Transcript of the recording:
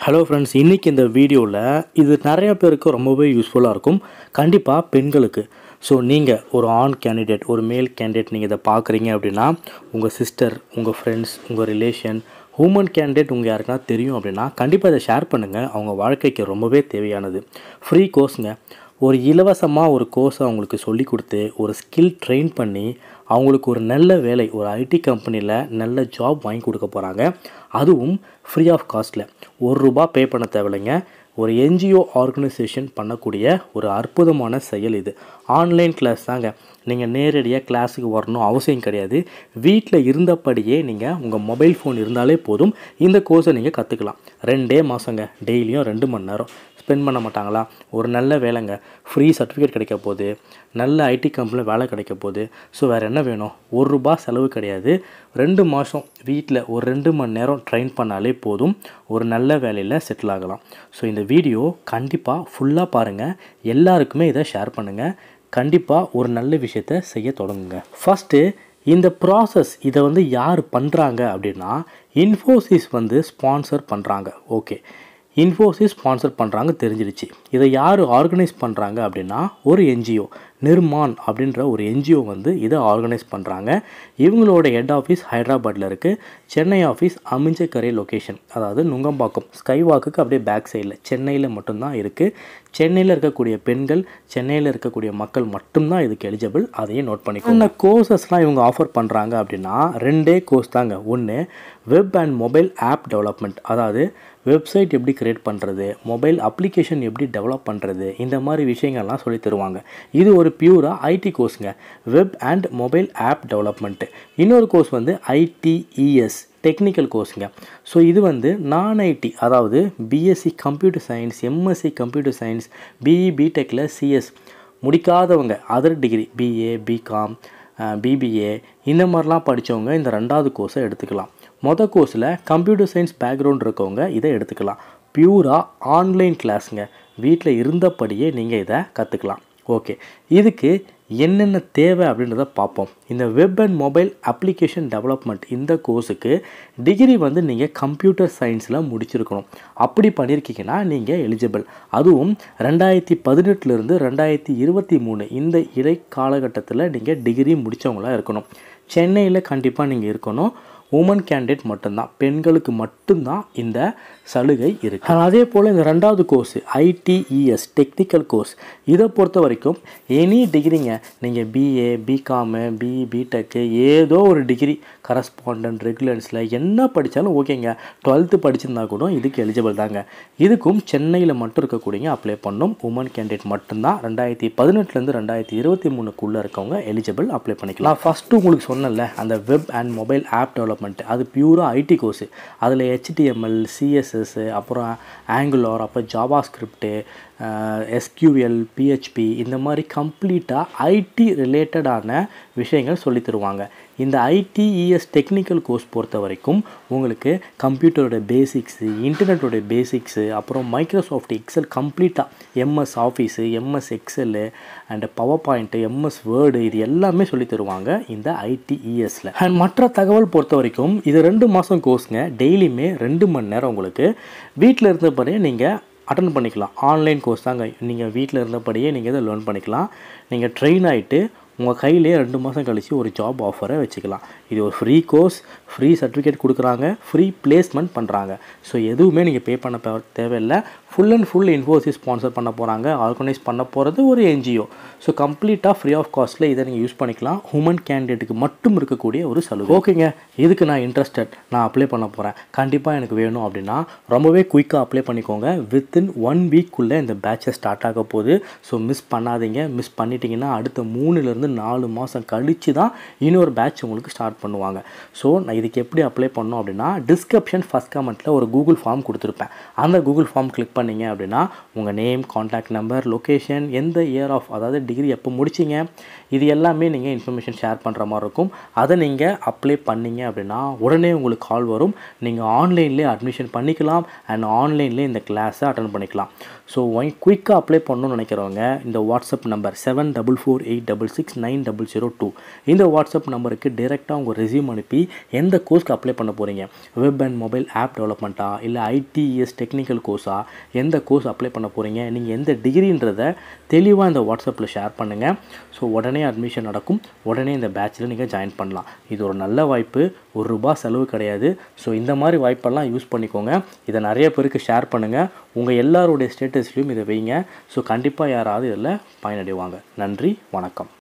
hello friends இன்றைக்கி இந்த வீடியோவில் இது நிறைய பேருக்கு ரொம்பவே யூஸ்ஃபுல்லாக இருக்கும் கண்டிப்பாக பெண்களுக்கு ஸோ நீங்கள் ஒரு ஆண் கேண்டிடேட் ஒரு மேல் கேண்டிடேட் நீங்கள் இதை பார்க்குறீங்க அப்படின்னா உங்கள் சிஸ்டர் உங்கள் ஃப்ரெண்ட்ஸ் உங்கள் ரிலேஷன் ஹூமன் கேண்டிடேட் உங்கள் யாருக்குன்னா தெரியும் அப்படின்னா கண்டிப்பாக இதை ஷேர் பண்ணுங்கள் அவங்க வாழ்க்கைக்கு ரொம்பவே தேவையானது ஃப்ரீ கோர்ஸுங்க ஒரு இலவசமாக ஒரு கோர்ஸை அவங்களுக்கு சொல்லி கொடுத்து ஒரு ஸ்கில் ட்ரெயின் பண்ணி அவங்களுக்கு ஒரு நல்ல வேலை ஒரு ஐடி கம்பெனியில் நல்ல ஜாப் வாங்கி கொடுக்க போகிறாங்க அதுவும் ஃப்ரீ ஆஃப் காஸ்ட்டில் ஒரு ரூபா பே பண்ண தேவையில்லைங்க ஒரு என்ஜிஓ ஆர்கனைசேஷன் பண்ணக்கூடிய ஒரு அற்புதமான செயல் இது ஆன்லைன் கிளாஸ் தாங்க நீங்கள் நேரடியாக கிளாஸுக்கு வரணும் அவசியம் கிடையாது வீட்டில் இருந்தபடியே நீங்கள் உங்கள் மொபைல் ஃபோன் இருந்தாலே போதும் இந்த கோர்ஸை நீங்கள் கற்றுக்கலாம் ரெண்டே மாதங்க டெய்லியும் ரெண்டு மணி நேரம் ஸ்பெண்ட் பண்ண மாட்டாங்களா ஒரு நல்ல வேலைங்க ஃப்ரீ சர்டிஃபிகேட் கிடைக்க போகுது நல்ல ஐடி கம்பெனியில் வேலை கிடைக்க போகுது ஸோ வேறு என்ன வேணும் ஒரு ரூபா செலவு கிடையாது ரெண்டு மாதம் வீட்டில் ஒரு ரெண்டு மணி நேரம் ட்ரெயின் பண்ணாலே போதும் ஒரு நல்ல வேலையில் செட்டில் ஆகலாம் ஸோ இந்த வீடியோ கண்டிப்பாக ஃபுல்லாக பாருங்கள் எல்லாருக்குமே இதை ஷேர் பண்ணுங்கள் கண்டிப்பாக ஒரு நல்ல விஷயத்த செய்ய தொடங்குங்க ஃபஸ்ட்டு இந்த ப்ராசஸ் இதை வந்து யார் பண்ணுறாங்க அப்படின்னா இன்ஃபோசிஸ் வந்து ஸ்பான்சர் பண்ணுறாங்க ஓகே இன்ஃபோசிஸ் ஸ்பான்சர் பண்ணுறாங்க தெரிஞ்சிடுச்சு இதை யார் ஆர்கனைஸ் பண்ணுறாங்க அப்படின்னா ஒரு என்ஜிஓ நிர்மான் அப்படின்ற ஒரு என்ஜிஓ வந்து இதை ஆர்கனைஸ் பண்ணுறாங்க இவங்களோட ஹெட் ஆஃபீஸ் ஹைதராபாத்தில் இருக்குது சென்னை ஆஃபீஸ் அமிஞ்சக்கரை லொக்கேஷன் அதாவது நுங்கம்பாக்கம் ஸ்கைவாக்குக்கு அப்படியே பேக் சைடில் சென்னையில் மட்டும்தான் இருக்குது சென்னையில் இருக்கக்கூடிய பெண்கள் சென்னையில் இருக்கக்கூடிய மக்கள் மட்டும்தான் இதுக்கு எலிஜிபிள் அதையும் நோட் பண்ணிக்கோங்க இந்த கோர்சஸ்லாம் இவங்க ஆஃபர் பண்ணுறாங்க அப்படின்னா ரெண்டே கோர்ஸ் தாங்க ஒன்று web and mobile app development அதாவது வெப்சைட் எப்படி க்ரியேட் பண்ணுறது மொபைல் அப்ளிகேஷன் எப்படி டெவலப் பண்ணுறது இந்த மாதிரி விஷயங்கள்லாம் சொல்லி தருவாங்க இது ஒரு பியூராக ஐடி கோர்ஸுங்க web and mobile app development இன்னொரு கோர்ஸ் வந்து ஐடிஇஎஸ் டெக்னிக்கல் கோர்ஸுங்க ஸோ இது வந்து நான் ஐடி அதாவது BSc computer science MSc computer science BE பிடெக்கில் சிஎஸ் முடிக்காதவங்க other degree BA BCom BBA இந்த மாதிரிலாம் படித்தவங்க இந்த ரெண்டாவது கோர்ஸை எடுத்துக்கலாம் மொதல் கோர்ஸில் கம்ப்யூட்டர் சயின்ஸ் பேக்ரவுண்ட் இருக்கவங்க இதை எடுத்துக்கலாம் பியூராக ஆன்லைன் கிளாஸுங்க வீட்டில் இருந்தபடியே நீங்கள் இதை கற்றுக்கலாம் ஓகே இதுக்கு என்னென்ன தேவை அப்படின்றத பார்ப்போம் இந்த web and mobile application development இந்த கோர்ஸுக்கு டிகிரி வந்து நீங்கள் கம்ப்யூட்டர் சயின்ஸில் முடிச்சிருக்கணும் அப்படி பண்ணியிருக்கீங்கன்னா நீங்கள் எலிஜிபிள் அதுவும் ரெண்டாயிரத்தி பதினெட்டுலேருந்து ரெண்டாயிரத்தி இருபத்தி மூணு இந்த இலை காலகட்டத்தில் நீங்கள் டிகிரி முடித்தவங்களாக இருக்கணும் சென்னையில் கண்டிப்பாக நீங்கள் இருக்கணும் உமன் கேண்டிடேட் மட்டும்தான் பெண்களுக்கு மட்டும்தான் இந்த சலுகை இருக்குது அதே போல் இந்த ரெண்டாவது கோர்ஸ் ஐடிஇஎஸ் டெக்னிக்கல் கோர்ஸ் இதை பொறுத்த வரைக்கும் எனி டிகிரிங்க நீங்கள் பிஏ பிகாமு பிஇ பிடெக்கு ஏதோ ஒரு டிகிரி கரஸ்பாண்டன்ட் ரெகுலன்ஸில் என்ன படித்தாலும் ஓகேங்க டுவெல்த்து படிச்சிருந்தா கூட இதுக்கு எலிஜிபிள் தாங்க இதுக்கும் சென்னையில் மட்டும் இருக்கக்கூடியங்க அப்ளை பண்ணும் உமன் கேண்டிடேட் மட்டும்தான் ரெண்டாயிரத்தி பதினெட்டுலேருந்து ரெண்டாயிரத்தி இருபத்தி மூணுக்குள்ளே இருக்கவங்க எலிஜிபிள் அப்ளை பண்ணிக்கலாம் நான் ஃபஸ்ட்டு உங்களுக்கு சொன்னேன்ல அந்த web and mobile app development அது பியூராக ஐடி கோர்ஸு அதில் ஹெச்டிஎம்எல் சிஎஸ்எஸ் அப்புறம் ஆங்குலர் அப்புறம் ஜாவா ஸ்கிரிப்டு எஸ்கியூஎல் பிஹெச்பி இந்த மாதிரி கம்ப்ளீட்டாக ஐடி ரிலேட்டடான விஷயங்கள் சொல்லி தருவாங்க இந்த ஐடிஇஎஸ் டெக்னிக்கல் கோர்ஸ் பொறுத்த வரைக்கும் உங்களுக்கு கம்ப்யூட்டரோட பேசிக்ஸு இன்டர்நெட்டோட பேசிக்ஸு அப்புறம் மைக்ரோசாஃப்ட் எக்ஸல் கம்ப்ளீட்டாக MS Office MS Excel and PowerPoint MS Word இது எல்லாமே சொல்லி தருவாங்க இந்த ஐடிஇஎஸில் அண்ட் மற்ற தகவல் பொறுத்த வரைக்கும் இது ரெண்டு மாதம் கோர்ஸுங்க டெய்லியுமே ரெண்டு மணி நேரம் உங்களுக்கு வீட்டில் இருந்தபடியே நீங்கள் அட்டன் பண்ணிக்கலாம் ஆன்லைன் கோர்ஸ் தாங்க நீங்கள் வீட்டில் இருந்தபடியே நீங்கள் இதை லேர்ன் பண்ணிக்கலாம் நீங்கள் ட்ரெயின் ஆகிட்டு உங்கள் கையிலே ரெண்டு மாதம் கழித்து ஒரு ஜாப் ஆஃபரை வச்சுக்கலாம் இது ஒரு ஃப்ரீ கோர்ஸ் ஃப்ரீ சர்டிஃபிகேட் கொடுக்குறாங்க ஃப்ரீ பிளேஸ்மெண்ட் பண்ணுறாங்க ஸோ எதுவுமே நீங்கள் பே பண்ண தேவையில்லை full and full Infosys sponsor பண்ண போகிறாங்க ஆர்கனைஸ் பண்ண போகிறது ஒரு என்ஜிஓ ஸோ கம்ப்ளீட்டாக ஃப்ரீ ஆஃப் காஸ்ட்டில் இதை நீங்கள் யூஸ் பண்ணிக்கலாம் ஹியூமன் கேண்டிடேட்டுக்கு மட்டும் இருக்கக்கூடிய ஒரு சலுகை ஓகேங்க இதுக்கு நான் இன்ட்ரெஸ்டட் நான் அப்ளை பண்ண போகிறேன் கண்டிப்பாக எனக்கு வேணும் அப்படின்னா ரொம்பவே குயிக்காக அப்ளை பண்ணிக்கோங்க வித்தின் ஒன் வீக்குள்ளே இந்த பேட்சை ஸ்டார்ட் ஆக போகுது ஸோ மிஸ் பண்ணாதீங்க மிஸ் பண்ணிட்டீங்கன்னா அடுத்த மூணுலேருந்து நாலு மாதம் கழித்து தான் இன்னொரு பேட்ச் உங்களுக்கு ஸ்டார்ட் பண்ணுவாங்க ஸோ நான் இதுக்கு எப்படி அப்ளை பண்ணோம் அப்படின்னா டிஸ்கிரிப்ஷன் ஃபஸ்ட் கமெண்ட்டில் ஒரு கூகுள் ஃபார்ம் கொடுத்துருப்பேன் அந்த கூகுள் ஃபார்ம் கிளிக் பண்ணீங்க அப்படின்னா உங்கள் நேம் காண்டாக்ட் நம்பர் லொக்கேஷன் எந்த இயர் ஆஃப் அதாவது டிகிரி எப்போ முடிச்சிங்க இது எல்லாமே நீங்கள் இன்ஃபர்மேஷன் ஷேர் பண்ணுற மாதிரி இருக்கும் அதை நீங்கள் அப்ளை பண்ணீங்க அப்படின்னா உடனே உங்களுக்கு கால் வரும் நீங்கள் ஆன்லைன்லேயே அட்மிஷன் பண்ணிக்கலாம் அண்ட் ஆன்லைன்லேயே இந்த கிளாஸை அட்டன் பண்ணிக்கலாம் ஸோ ஒய் குயிக்காக அப்ளை பண்ணணும்னு நினைக்கிறவங்க இந்த WhatsApp number seven double four eight double six six nine double zero two இந்த வாட்ஸ்அப் நம்பருக்கு டைரெக்டாக உங்கள் ரெசியூம் அனுப்பி எந்த கோர்ஸ்க்கு அப்ளை பண்ண போகிறீங்க வெப் அண்ட் மொபைல் ஆப் டெவலப்மெண்ட்டா இல்லை ஐடிஎஸ் டெக்னிக்கல் கோர்ஸா எந்த கோர்ஸ் அப்ளை பண்ண போகிறீங்க நீங்கள் எந்த டிகிரின்றதை தெளிவாக இந்த வாட்ஸ்அப்பில் ஷேர் பண்ணுங்கள் ஸோ உடனே அட்மிஷன் நடக்கும் உடனே இந்த பேட்சில் நீங்கள் ஜாயின் பண்ணலாம் இது ஒரு நல்ல வாய்ப்பு ஒரு ரூபா செலவு கிடையாது ஸோ இந்த மாதிரி வாய்ப்பெல்லாம் யூஸ் பண்ணிக்கோங்க இதை நிறைய பேருக்கு ஷேர் பண்ணுங்கள் உங்கள் எல்லாருடைய ஸ்டேட்டஸ்லையும் இதை வைங்க ஸோ கண்டிப்பாக யாராவது இதில் பயனடைவாங்க நன்றி வணக்கம்